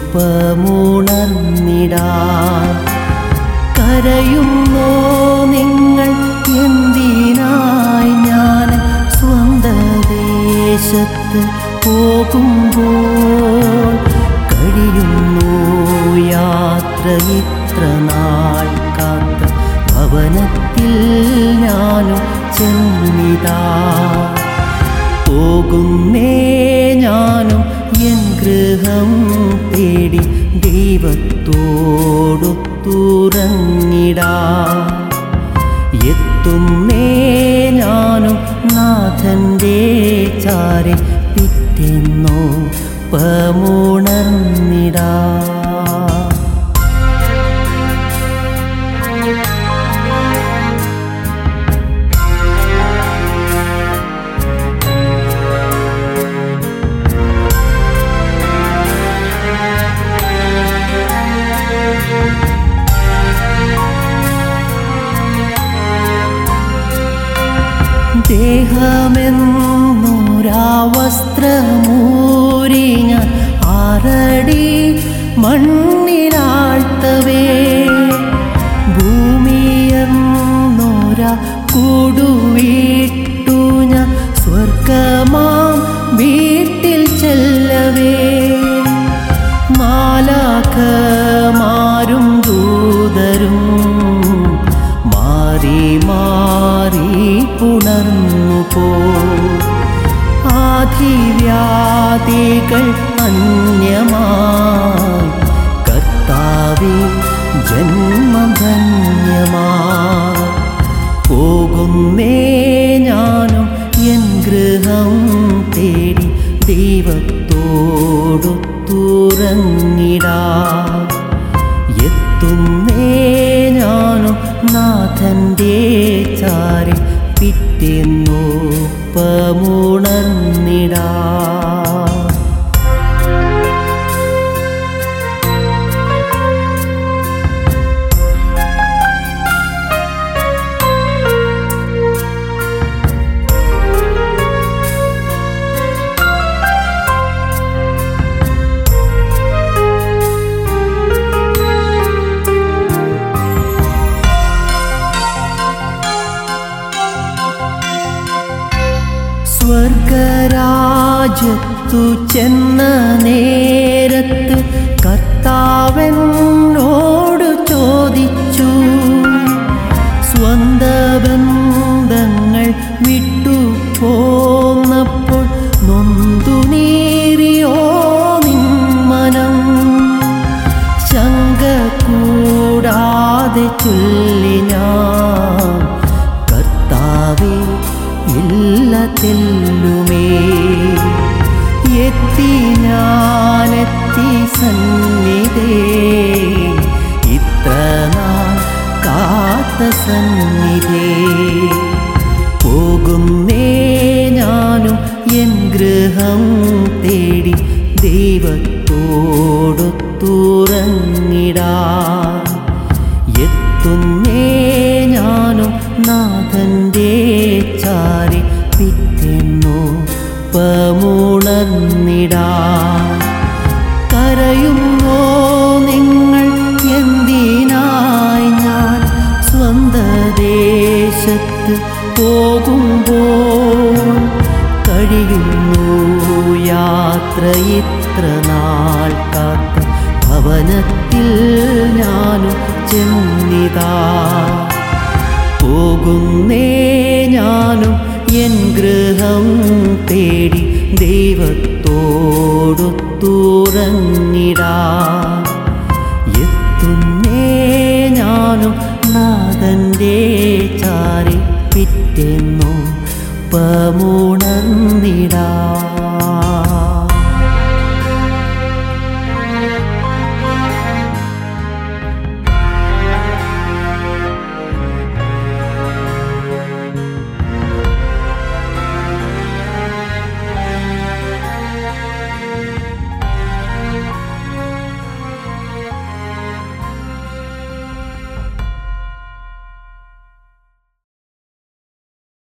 പമുണർന്നിടാ കരയുന്നോ നിങ്ങൾ എന്തിനായി ഞാൻ സ്വന്ത ദേശത്ത് പോകുമ്പോൾ കഴിയുന്നു യാത്ര ഇത്ര നാൾ കാത്ത ഭവനത്തിൽ ഞാനും ചെന്നിതാ പോകുന്നേ ഞാനും എൻ ഗൃഹം തേടി ദൈവത്തോടൊത്തുറങ്ങിടാ എത്തുന്നേ ഞാനും നാഥൻ്റെ ചാരി പിറ്റെന്നോ പമുണർന്നിടാ ദേഹമെന്നൊരാ വസ്ത്രമൂരി ഞാൻ ആറടി മണ്ണിലാഴ്ത്തവേ ഭൂമിയെന്നൊരാ കൂടുവിട്ടു ഞാൻ സ്വർഗമാം വീട്ടിൽ ചെല്ലവേ മാലാഖമാരും ദൂതരും മാറി മാറി പുണർന്നു പോ ആധിവ്യാധികൾ അന്യമായി കർത്താവെ ജന്മം ധന്യമായി പോകുന്നേ ഞാനും എൻ ഗൃഹം തേടി ദൈവത്തോടൊത്തുറങ്ങിടാ എത്തുന്നേ ഞാനും നാഥൻ്റെ ചാരി പിറ്റെന്നോ പമുണർന്നിടാ സ്വർഗരാജ്യത്തു ചെന്ന നേരത്ത് കർത്താവനോട് ചോദിച്ചു സ്വന്ത ബന്ധങ്ങൾ വിട്ടു പോന്നപ്പോൾ നൊന്തു നീറിയോ നിന്മനം ശങ്ക കൂടാതെ ചൊല്ലി ഞാൻ കർത്താവേ ഇല്ല തെല്ലുമേ എത്തി ഞാനെത്തി സന്നിധേ ഇത്ര നാൾ കാത്ത സന്നിധേ പോകുന്നേ ഞാനും എൻ ഗൃഹം തേടി ദൈവത്തോടൊത്തുറങ്ങിടാ എത്തുന്നേ ഞാനും നാഥൻ്റെ ചാരി പിറ്റെന്നോ പമുണർന്നിടാ കരയുന്നോ നിങ്ങൾ എന്തിനായി ഞാൻ സ്വന്ത ദേശത്ത് പോകുമ്പോൾ കഴിയുന്നു യാത്ര ഇത്ര നാൾ കാത്ത ഭവനത്തിൽ ഞാനും ചെന്നിതാ പോകുന്നേ ഞാനും എൻ ഗൃഹം തേടി ദൈവത്തോടൊത്തുറങ്ങിടാ എത്തുന്നേ ഞാനും നാഥൻ്റെ ചാരി പിറ്റെന്നോ പമുണർന്നിടാ